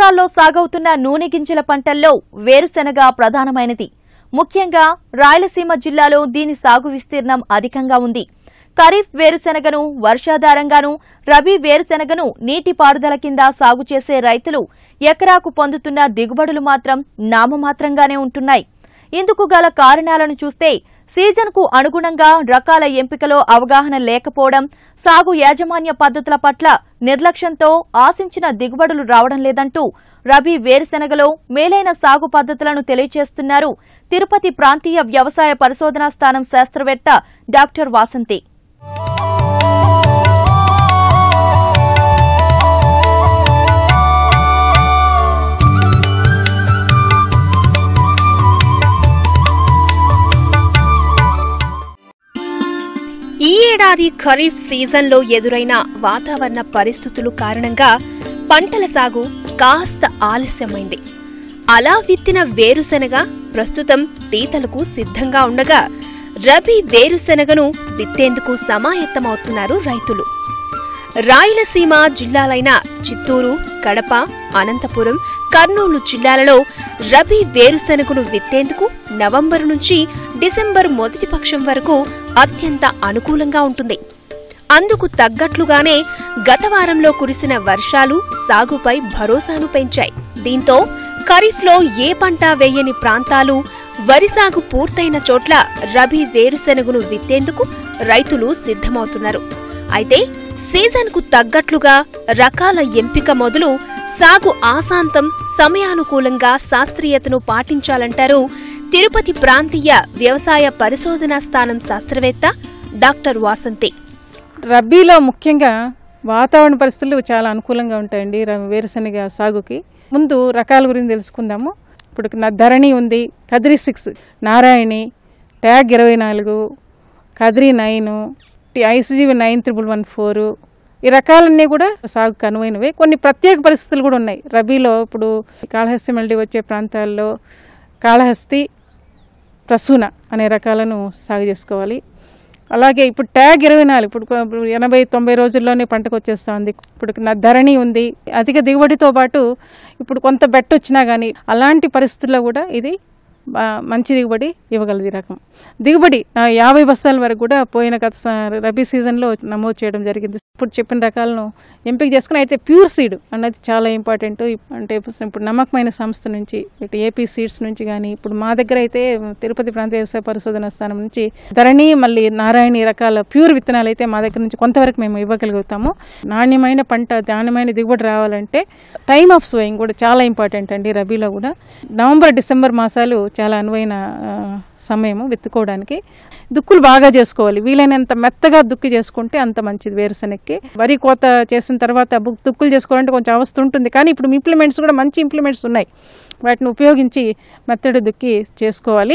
రాష్ట్రాల్లో సాగవుతున్న నూనె గింజల పంటల్లో వేరుశెనగ ప్రధానమైనది ముఖ్యంగా రాయలసీమ జిల్లాలో దీని సాగు విస్తీర్ణం అధికంగా ఉంది ఖరీఫ్ వేరుశెనగను వర్షాధారంగాను రబీ వేరుశెనగను నీటిపారుదల కింద సాగు చేసే రైతులు ఎకరాకు పొందుతున్న దిగుబడులు మాత్రం నామమాత్రంగానే ఉంటున్నాయి ఇందుకు గల కారణాలను చూస్తే సీజన్కు అనుగుణంగా రకాల ఎంపికలో అవగాహన లేకపోవడం సాగు యాజమాన్య పద్ధతుల పట్ల నిర్లక్ష్యంతో ఆశించిన దిగుబడులు రావడం లేదంటూ రబీ వేరుశెనగలో మేలైన సాగు పద్ధతులను తెలియజేస్తున్నారు తిరుపతి ప్రాంతీయ వ్యవసాయ పరిశోధనా స్థానం శాస్త్రవేత్త డాక్టర్ వాసంతి ఈ ఏడాది ఖరీఫ్ సీజన్లో ఎదురైన వాతావరణ పరిస్థితులు కారణంగా పంటల సాగు కాస్త ఆలస్యమైంది అలా విత్తిన వేరుశెనగ ప్రస్తుతం తీతలకు సిద్ధంగా ఉండగా రబీ వేరుశెనగను విత్తేందుకు సమాయత్తమవుతున్నారు రైతులు రాయలసీమ జిల్లాలైన చిత్తూరు కడప అనంతపురం కర్నూలు జిల్లాలలో రబీ వేరుశెనగను విత్తేందుకు నవంబరు నుంచి డిసెంబర్ మొదటి పక్షం వరకు అత్యంత అనుకూలంగా ఉంటుంది అందుకు తగ్గట్లుగానే గత వారంలో కురిసిన వర్షాలు సాగుపై భరోసాను పెంచాయి దీంతో ఖరీఫ్లో ఏ పంట వేయని ప్రాంతాలు వరి సాగు పూర్తయిన చోట్ల రబీ వేరుశెనగను విత్తేందుకు రైతులు సిద్ధమవుతున్నారు అయితే సీజన్కు తగ్గట్లుగా రకాల ఎంపిక మొదలు సాగు ఆశాంతం సమయానుకూలంగా శాస్త్రీయతను పాటించాలంటారు తిరుపతి ప్రాంతీయ వ్యవసాయ పరిశోధనా స్థానం శాస్త్రవేత్త డాక్టర్ వాసంతి రబీలో ముఖ్యంగా వాతావరణ పరిస్థితులు చాలా అనుకూలంగా ఉంటాయండి ర- వేరుశనగ సాగుకి ముందు రకాల గురించి తెలుసుకుందాము ఇప్పుడు నా ధరణి ఉంది కదిరి సిక్స్ నారాయణి ట్యాగ్ ఇరవై నాలుగు Kadiri nine ICGV nine triple one four ఈ రకాలన్నీ కూడా సాగుకు అనువైనవే కొన్ని ప్రత్యేక పరిస్థితులు కూడా ఉన్నాయి రబీలో ఇప్పుడు కాళహస్తి మల్లి వచ్చే ప్రాంతాల్లో కాళహస్తి ప్రసూన అనే రకాలను సాగు చేసుకోవాలి అలాగే ఇప్పుడు ట్యాగ్ ఇరవై నాలుగు ఇప్పుడు కొ- ఇప్పుడు ఎనభై తొంభై రోజుల్లోనే పంటకు వచ్చేస్తా ఉంది ఇప్పుడు నా ధరణి ఉంది అధిక దిగుబడితో పాటు ఇప్పుడు కొంత బెట్ట వచ్చినా కానీ అలాంటి పరిస్థితుల్లో కూడా ఇది బా- మంచి దిగుబడి ఇవ్వగలదు ఈ రకం దిగుబడి ఆ, యాభై బస్తాల వరకు కూడా పోయిన గత స- రబీ సీజన్లో నమోదు చేయడం జరిగింది ఇప్పుడు చెప్పిన రకాలను ఎంపిక చేసుకుని అయితే ప్యూర్ సీడ్ అన్నది చాలా ఇంపార్టెంట్ అంటే ఇప్పుడు నమ్మకమైన సంస్థ నుంచి ఇటు ఏపీ సీడ్స్ నుంచి కానీ ఇప్పుడు మా దగ్గర అయితే తిరుపతి ప్రాంతీయ వ్యవసాయ పరిశోధన స్థానం నుంచి ధరణి మళ్ళీ నారాయణి రకాల ప్యూర్ విత్తనాలు అయితే మా దగ్గర నుంచి కొంతవరకు మేము ఇవ్వగలుగుతాము నాణ్యమైన పంట నాణ్యమైన దిగుబడి రావాలంటే టైమ్ ఆఫ్ సోయింగ్ కూడా చాలా ఇంపార్టెంట్ అండి రబీలో కూడా నవంబర్ డిసెంబర్ మాసాలు చాలా అనువైన ఆ, సమయము విత్తుకోవడానికి దుక్కులు బాగా చేసుకోవాలి వీలైనంత మెత్తగా దుక్కి చేసుకుంటే అంత మంచిది వేరుశనక్కి వరి కోత చేసిన తర్వాత బుక్ దుక్కులు చేసుకోవాలంటే కొంచెం అవస్థ ఉంటుంది కానీ ఇప్పుడు ఇంప్లిమెంట్స్ కూడా మంచి ఇంప్లిమెంట్స్ ఉన్నాయి వాటిని ఉపయోగించి మెత్తడి దుక్కి చేసుకోవాలి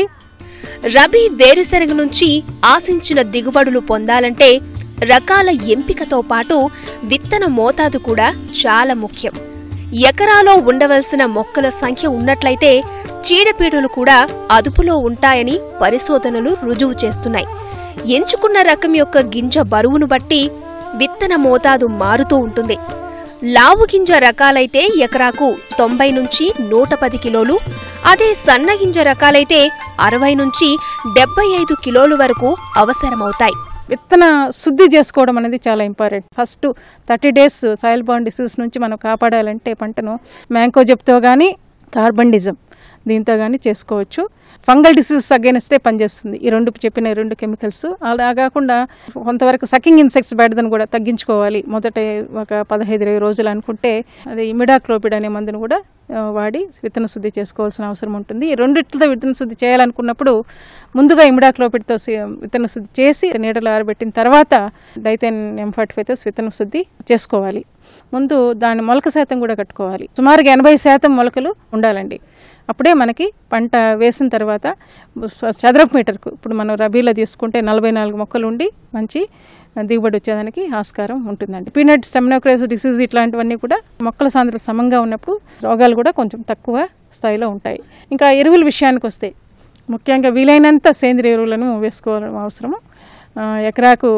రబీ వేరుశెనగ నుంచి ఆశించిన దిగుబడులు పొందాలంటే రకాల ఎంపికతో పాటు విత్తన మోతాదు కూడా చాలా ముఖ్యం ఎకరాలో ఉండవలసిన మొక్కల సంఖ్య ఉన్నట్లయితే చీడపీడలు కూడా అదుపులో ఉంటాయని పరిశోధనలు రుజువు చేస్తున్నాయి ఎంచుకున్న రకం యొక్క గింజ బరువును బట్టి విత్తన మోతాదు మారుతూ ఉంటుంది లావు గింజ రకాలైతే ఎకరాకు తొంభై నుంచి నూట పది కిలోలు అదే సన్న గింజ రకాలైతే అరవై నుంచి డెబ్బై ఐదు కిలోలు వరకు అవసరమవుతాయి విత్తన శుద్ధి చేసుకోవడం అనేది చాలా important first thirty days soil బాండ్ డిసీజ్ నుంచి మనం కాపాడాలంటే పంటను మ్యాంకో జెప్తో కానీ కార్బండిజం దీంతో కానీ చేసుకోవచ్చు ఫంగల్ డిసీజెస్ అగైనస్టే పనిచేస్తుంది ఈ రెండు చెప్పిన ఈ రెండు కెమికల్స్ అలా కాకుండా కొంతవరకు సకింగ్ ఇన్సెక్ట్స్ బెడదని కూడా తగ్గించుకోవాలి మొదట ఒక పదహైదు ఇరవై రోజులు అనుకుంటే అది ఇమిడాక్లోపిడ్ అనే మందును కూడా ఆ, వాడి విత్తన శుద్ధి చేసుకోవాల్సిన అవసరం ఉంటుంది ఈ రెండిట్లతో విత్తన శుద్ధి చేయాలనుకున్నప్పుడు ముందుగా ఇమిడాక్లోపిడ్తో సి- విత్తన శుద్ధి చేసి నీడలో ఆరబెట్టిన తర్వాత డైతెన్ ఎం ఫార్టీ ఫైవ్తో విత్తన శుద్ధి చేసుకోవాలి ముందు దాని మొలక శాతం కూడా కట్టుకోవాలి సుమారుగా ఎనభై శాతం మొలకలు ఉండాలండి అప్పుడే మనకి పంట వేసిన తర్వాత చదరపు మీటర్కు ఇప్పుడు మనం రబీలో తీసుకుంటే నలభై నాలుగు మొక్కలు ఉండి మంచి దిగుబడి వచ్చేదానికి ఆస్కారం ఉంటుందండి పీనట్ స్టెమినోక్రైజ్ డిసీజ్ ఇట్లాంటివన్నీ కూడా మొక్కల సాంద్రత సమంగా ఉన్నప్పుడు రోగాలు కూడా కొంచెం తక్కువ స్థాయిలో ఉంటాయి ఇంకా ఎరువుల విషయానికి వస్తే ముఖ్యంగా వీలైనంత సేంద్రియ ఎరువులను వేసుకోవడం అవసరము ఆ, ఎకరాకు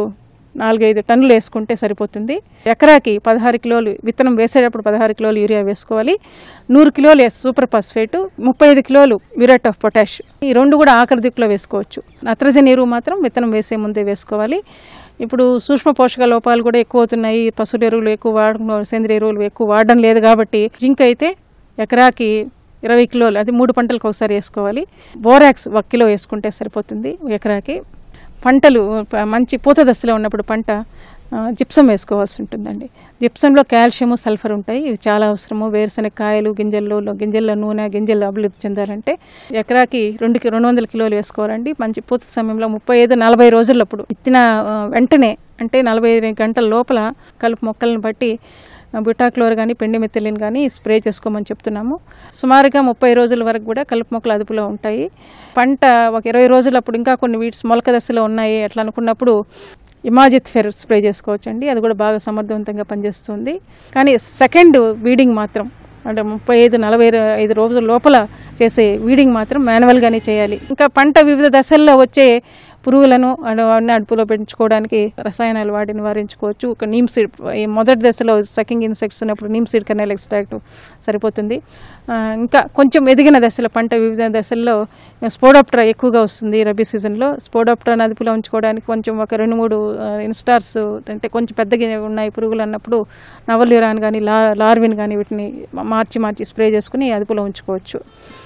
నాలుగైదు టన్నులు వేసుకుంటే సరిపోతుంది ఎకరాకి పదహారు కిలోలు విత్తనం వేసేటప్పుడు పదహారు కిలోలు యూరియా వేసుకోవాలి నూరు కిలోలు ఎస్ సూపర్ ఫాస్ఫేట్ ముప్పై ఐదు కిలోలు మ్యూరేట్ ఆఫ్ పొటాష్ ఈ రెండు కూడా ఆఖరి దిక్కులో వేసుకోవచ్చు నత్రజని ఎరువు మాత్రం విత్తనం వేసే ముందే వేసుకోవాలి ఇప్పుడు సూక్ష్మ పోషక లోపాలు కూడా ఎక్కువ అవుతున్నాయి పశువుల ఎరువులు ఎక్కువ వాడడం సేంద్రియ ఎరువులు ఎక్కువ వాడడం లేదు కాబట్టి జింక్ అయితే ఎకరాకి ఇరవై కిలోలు అది మూడు పంటలకు ఒకసారి వేసుకోవాలి బోరాక్స్ ఒక కిలో వేసుకుంటే సరిపోతుంది ఎకరాకి పంటలు ప- మంచి పూత దశలో ఉన్నప్పుడు పంట ఆ, జిప్సం వేసుకోవాల్సి ఉంటుందండి జిప్సంలో కాల్షియము సల్ఫర్ ఉంటాయి ఇవి చాలా అవసరము వేరుశనగ కాయలు గింజల్లో గింజల్లో నూనె గింజలు అభివృద్ధి చెందాలంటే ఎకరాకి రెండు కి- రెండు వందల కిలోలు వేసుకోవాలండి మంచి పూత సమయంలో ముప్పై ఐదు నలభై రోజులప్పుడు విత్తిన ఆ, వెంటనే అంటే నలభై ఐదు గంటల లోపల కలుపు మొక్కలను బట్టి బుటాక్లోర్ కానీ పెండి మెథిలిన్ కానీ స్ప్రే చేసుకోమని చెప్తున్నాము సుమారుగా ముప్పై రోజుల వరకు కూడా కలుపు మొక్కలు అదుపులో ఉంటాయి పంట ఒక ఇరవై రోజులప్పుడు ఇంకా కొన్ని వీడ్స్ మొలక దశలో ఉన్నాయి అట్లా అనుకున్నప్పుడు ఇమాజిత్ ఫెర్ స్ప్రే చేసుకోవచ్చండి అది కూడా బాగా సమర్థవంతంగా పనిచేస్తుంది కానీ సెకండ్ వీడింగ్ మాత్రం అంటే ముప్పై ఐదు నలభై ఐదు రోజుల లోపల చేసే వీడింగ్ మాత్రం మాన్యువల్గానే చేయాలి ఇంకా పంట వివిధ దశల్లో వచ్చే పురుగులను అను- అన్ని అదుపులో పెంచుకోవడానికి రసాయనాలు వాడి నివారించుకోవచ్చు ఒక నీమ్ సీడ్ ఈ మొదటి దశలో సకింగ్ ఇన్సెక్ట్స్ ఉన్నప్పుడు నీమ్ సీడ్ కెనాల్ ఎక్స్ట్రాక్ట్ సరిపోతుంది ఆ, ఇంకా కొంచెం ఎదిగిన దశలో పంట వివిధ దశల్లో స్పోడోప్ట్రా ఎక్కువగా వస్తుంది రబీ సీజన్లో స్పోడోప్ట్రాను అదుపులో ఉంచుకోవడానికి కొంచెం ఒక రెండు మూడు ఇన్స్టార్స్ అంటే కొంచెం పెద్దగా ఉన్నాయి పురుగులు అన్నప్పుడు నవల్యూరాన్ కానీ లా లార్విన్ కానీ వీటిని మార్చి మార్చి స్ప్రే చేసుకుని అదుపులో ఉంచుకోవచ్చు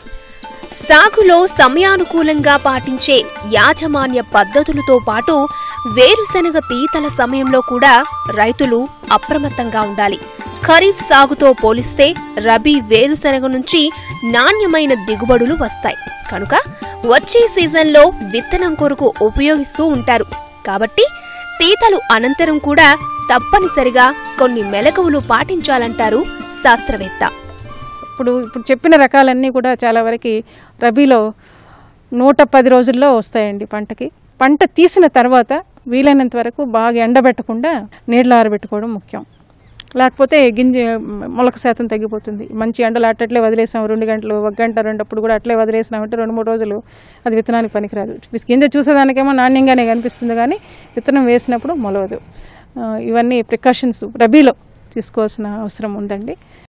సాగులో సమయానుకూలంగా పాటించే యాజమాన్య పద్ధతులతో పాటు వేరుశెనగ తీతల సమయంలో కూడా రైతులు అప్రమత్తంగా ఉండాలి ఖరీఫ్ సాగుతో పోలిస్తే రబీ వేరుశెనగ నుంచి నాణ్యమైన దిగుబడులు వస్తాయి కనుక వచ్చే సీజన్లో విత్తనం కొరకు ఉపయోగిస్తూ ఉంటారు కాబట్టి తీతలు అనంతరం కూడా తప్పనిసరిగా కొన్ని మెలకువలు పాటించాలంటారు శాస్త్రవేత్త ఇప్పుడు ఇప్పుడు చెప్పిన రకాలన్నీ కూడా చాలా వరకు రబీలో నూట పది రోజుల్లో వస్తాయండి పంటకి పంట తీసిన తర్వాత వీలైనంత వరకు బాగా ఎండబెట్టకుండా నీళ్ళు ఆరబెట్టుకోవడం ముఖ్యం లేకపోతే గింజ మొలక శాతం తగ్గిపోతుంది మంచి ఎండలు అట్టట్లే వదిలేసాం రెండు గంటలు ఒక గంట రెండప్పుడు కూడా అట్లే వదిలేసినామంటే రెండు మూడు రోజులు అది విత్తనానికి పనికిరాదు గింజ చూసేదానికేమో నాణ్యంగానే కనిపిస్తుంది కానీ విత్తనం వేసినప్పుడు మొలవదు ఆ, ఇవన్నీ ప్రికాషన్స్ రబీలో తీసుకోవాల్సిన అవసరం ఉందండి